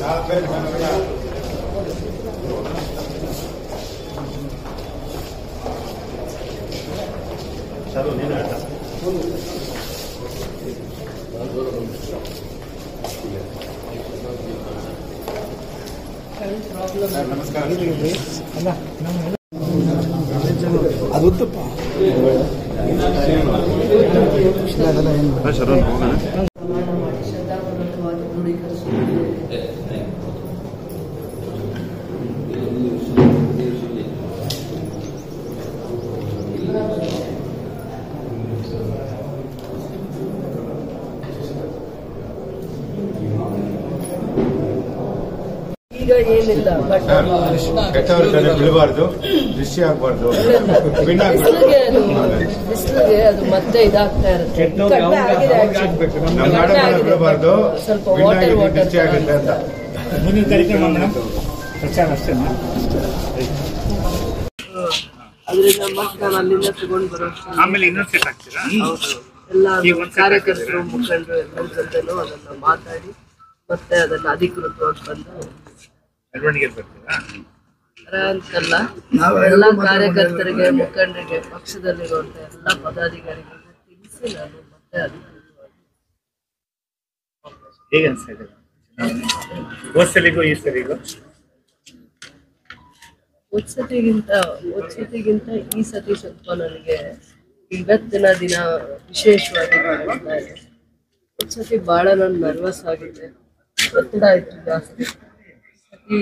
ಅದು ಉತ್ತಪ್ಪ ಶ್ರದ್ಧಾಪೂರ್ವಕವಾಗಿ ದೃಢೀಕರಿಸುತ್ತೇವೆ ಈಗ ಏನಿಲ್ಲ ಬಟ್ ಕೆಟ್ಟವ್ರ ಕಡೆ ಬೀಳಬಾರ್ದು ದೃಷ್ಟಿ ಆಗ್ಬಾರ್ದು ಭಿನ್ನ ಬಿಸಿಲಿಗೆ ಅದು ಬಿಸಿಲಿಗೆ ಅದು ಮತ್ತೆ ಇದಾಗ್ತಾ ಇರುತ್ತೆ ಕಡಿಮೆ ಆಗಿದೆ actually. ನಮ್ಮ ನಾಡ ಕಡಿಮೆ ಆಗಿದೆ. ಬೀಳಬಾರ್ದು ಸ್ವಲ್ಪ ಭಿನ್ನ ವಾಟರ್ ಆಗಿದೆ, ವಾಟರ್ ದೃಷ್ಟಿ ಆಗುತ್ತೆ ಅಂತ ಮುಂದಿನ ಕಾರ್ಯಕ್ರಮ ಮೇಡಮ್ ಪ್ರಚಾರ ಅಷ್ಟೇ ಅದರಿಂದ ಮತ್ತೆ ನಾನು ಅಲ್ಲಿಂದ ತಗೊಂಡು ಬರೋ ಆಮೇಲೆ ಇನ್ನೊಂದು ಸೆಟ್ ಹಾಕ್ತೀರಾ ಎಲ್ಲ ಈಗ ಒಂದ್ set ಕಾರ್ಯಕರ್ತರು ಮುಖಂಡರು ಎಲ್ಲರ ಜೊತೆನೂ ಅದನ್ನ ಮಾತಾಡಿ ಮತ್ತೆ ಅದನ್ನ ಅಧಿಕೃತವಾಗಿ ಬಂದು ಮೆರವಣಿಗೆ ಬರ್ತೀರಾ ತರ ಅಂತಲ್ಲ ಎಲ್ಲ ಕಾರ್ಯಕರ್ತರಿಗೆ ಮುಖಂಡರಿಗೆ ಪಕ್ಷದಲ್ಲಿರುವಂತ ಎಲ್ಲ ಪದಾಧಿಕಾರಿಗಳಿಗೆ ತಿಳಿಸಿ ನಾನು ಮತ್ತೆ ಅಧಿಕೃತವಾಗಿ ಹೇಗೆ ಅನ್ಸ್ತಾ ಇದೆ ಹೋದ್ ಸಲಿಗೂ ಈ ಸಲಿಗೂ ಉತ್ಸತಿಗಿಂತ ಉತ್ಸತಿಗಿಂತ ಈ ಸತಿ ಸ್ವಲ್ಪ ನನಗೆ ಇವತ್ತಿನ ದಿನ ವಿಶೇಷವಾಗಿ ಕಾಣಿಸ್ತಾ ಇದೆ ಉತ್ಸತಿ ಬಹಳ ನಾನು ನರ್ವಸ್ ಆಗಿದ್ದೆ ಒತ್ತಡ ಇತ್ತು ಜಾಸ್ತಿ ಈ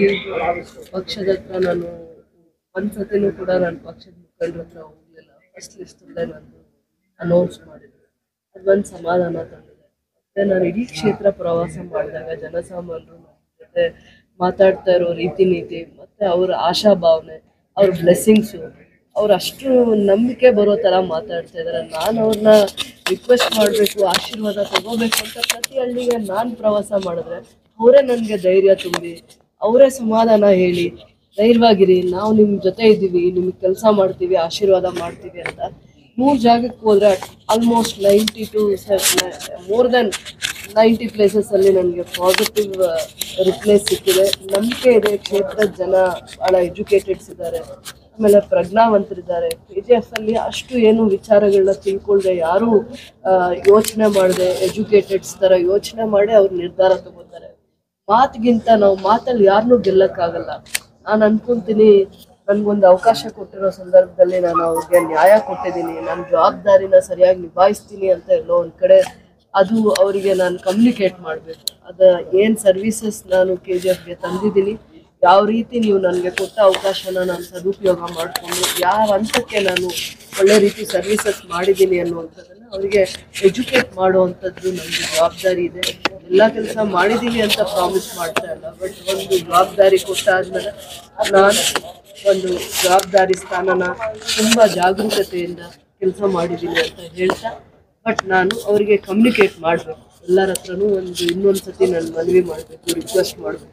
ಪಕ್ಷದ ಹತ್ರ ನಾನು ಒಂದ್ಸತಿನೂ ಕೂಡ ನಾನು ಪಕ್ಷದ ಮುಖಂಡರ ಹತ್ರ ಹೋಗ್ಲಿಲ್ಲ ಫಸ್ಟ್ ಲಿಸ್ಟ್ ಅಲ್ಲೇ ನಾನು ಅನೌನ್ಸ್ ಮಾಡಿದ್ದೆ ಅದೊಂದು ಸಮಾಧಾನ ತಂದಿದೆ ಮತ್ತೆ ನಾನು ಇಡೀ ಕ್ಷೇತ್ರ ಪ್ರವಾಸ ಮಾಡಿದಾಗ ಜನಸಾಮಾನ್ಯರು ನಮ್ಮ ಜೊತೆ ಮಾತಾಡ್ತಾ ಇರೋ ರೀತಿ ನೀತಿ ಮತ್ತೆ ಅವರ ಆಶಾಭಾವನೆ ಅವ್ರ ಬ್ಲೆಸ್ಸಿಂಗ್ಸು ಅವ್ರು ಅಷ್ಟು ನಂಬಿಕೆ ಬರೋ ಥರ ಮಾತಾಡ್ತಾ ಇದ್ದಾರೆ ನಾನು ಅವ್ರನ್ನ ರಿಕ್ವೆಸ್ಟ್ ಮಾಡಬೇಕು ಆಶೀರ್ವಾದ ತಗೋಬೇಕು ಅಂತ ಪ್ರತಿ ಹಳ್ಳಿಗೆ ನಾನು ಪ್ರವಾಸ ಮಾಡಿದ್ರೆ ಅವರೇ ನನಗೆ ಧೈರ್ಯ ತುಂಬಿ ಅವರೇ ಸಮಾಧಾನ ಹೇಳಿ ಧೈರ್ಯವಾಗಿರಿ ನಾವು ನಿಮ್ಮ ಜೊತೆ ಇದ್ದೀವಿ ನಿಮಗೆ ಕೆಲಸ ಮಾಡ್ತೀವಿ ಆಶೀರ್ವಾದ ಮಾಡ್ತೀವಿ ಅಂತ ಮೂರು ಜಾಗಕ್ಕೆ ಹೋದ್ರೆ almost ninety to more than ninety places ಅಲ್ಲಿ ನನಗೆ ಪಾಸಿಟಿವ್ ರಿಪ್ಲೈ ಸಿಕ್ಕಿದೆ ನಂಬಿಕೆ ಇದೆ ಕ್ಷೇತ್ರದ ಜನ ಬಹಳ ಎಜುಕೇಟೆಡ್ಸ್ ಇದ್ದಾರೆ ಆಮೇಲೆ ಪ್ರಜ್ಞಾವಂತರಿದ್ದಾರೆ ಕೆ ಜಿ ಎಫ್ ಅಲ್ಲಿ ಅಷ್ಟು ಏನು ವಿಚಾರಗಳನ್ನ ತಿಳ್ಕೊಳ್ದೆ ಯಾರು ಯೋಚನೆ ಮಾಡದೆ ಎಜುಕೇಟೆಡ್ಸ್ ತರ ಯೋಚನೆ ಮಾಡಿ ಅವ್ರು ನಿರ್ಧಾರ ತಗೋತಾರೆ ಮಾತಿಗಿಂತ ನಾವು ಮಾತಲ್ಲಿ ಯಾರನ್ನೂ ಗೆಲ್ಲಕ್ಕಾಗಲ್ಲ ನಾನು ಅನ್ಕೊಂತೀನಿ ನನ್ಗೊಂದು ಅವಕಾಶ ಕೊಟ್ಟಿರೋ ಸಂದರ್ಭದಲ್ಲಿ ನಾನು ಅವ್ರಿಗೆ ನ್ಯಾಯ ಕೊಟ್ಟಿದ್ದೀನಿ ನನ್ನ ಜವಾಬ್ದಾರಿನ ಸರಿಯಾಗಿ ನಿಭಾಯಿಸ್ತೀನಿ ಅಂತ ಎಲ್ಲೋ ಒಂದ್ ಕಡೆ ಅದು ಅವರಿಗೆ ನಾನು ಕಮ್ಯುನಿಕೇಟ್ ಮಾಡಬೇಕು ಅದ ಏನ್ ಸರ್ವಿಸಸ್ ನಾನು ಕೆ ಜಿ ಎಫ್ಗೆ ತಂದಿದ್ದೀನಿ ಯಾವ ರೀತಿ ನೀವು ನನಗೆ ಕೊಟ್ಟ ಅವಕಾಶನ ನಾನು ಸದುಪಯೋಗ ಮಾಡಿಕೊಂಡು ಯಾವ ಹಂತಕ್ಕೆ ನಾನು ಒಳ್ಳೆ ರೀತಿ ಸರ್ವಿಸಸ್ ಮಾಡಿದ್ದೀನಿ ಅನ್ನುವಂಥದ್ದನ್ನ ಅವರಿಗೆ ಎಜುಕೇಟ್ ಮಾಡುವಂಥದ್ದು ನಮ್ದು ಜವಾಬ್ದಾರಿ ಇದೆ ಎಲ್ಲ ಕೆಲಸ ಮಾಡಿದ್ದೀನಿ ಅಂತ ಪ್ರಾಮಿಸ್ ಮಾಡ್ತಾ ಇಲ್ಲ ಬಟ್ ಒಂದು ಜವಾಬ್ದಾರಿ ಕೊಟ್ಟಾದ್ಮೇಲೆ ನಾನು ಒಂದು ಜವಾಬ್ದಾರಿ ಸ್ಥಾನನ ತುಂಬಾ ಜಾಗರೂಕತೆಯಿಂದ ಕೆಲಸ ಮಾಡಿದ್ದೀನಿ ಅಂತ ಹೇಳ್ತಾ ಬಟ್ ನಾನು ಅವರಿಗೆ ಕಮ್ಯುನಿಕೇಟ್ ಮಾಡಬೇಕು ಎಲ್ಲರ ಹತ್ರನೂ ಒಂದು ಇನ್ನೊಂದು ಸತಿ ನಾನು ಮನವಿ ಮಾಡಬೇಕು ರಿಕ್ವೆಸ್ಟ್ ಮಾಡಬೇಕು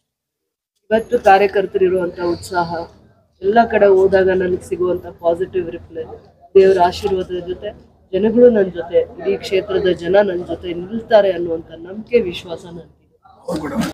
ಇವತ್ತು ಕಾರ್ಯಕರ್ತರಿರುವಂಥ ಉತ್ಸಾಹ ಎಲ್ಲ ಕಡೆ ಹೋದಾಗ ನನಗೆ ಸಿಗುವಂಥ ಪಾಸಿಟಿವ್ ರಿಪ್ಲೈ ದೇವರ ಆಶೀರ್ವಾದದ ಜೊತೆ ಜನಗಳು ನನ್ನ ಜೊತೆ ಇಡೀ ಕ್ಷೇತ್ರದ ಜನ ನನ್ನ ಜೊತೆ ನಿಲ್ತಾರೆ ಅನ್ನುವಂಥ ನಂಬಿಕೆ ವಿಶ್ವಾಸ ನನಗಿದೆ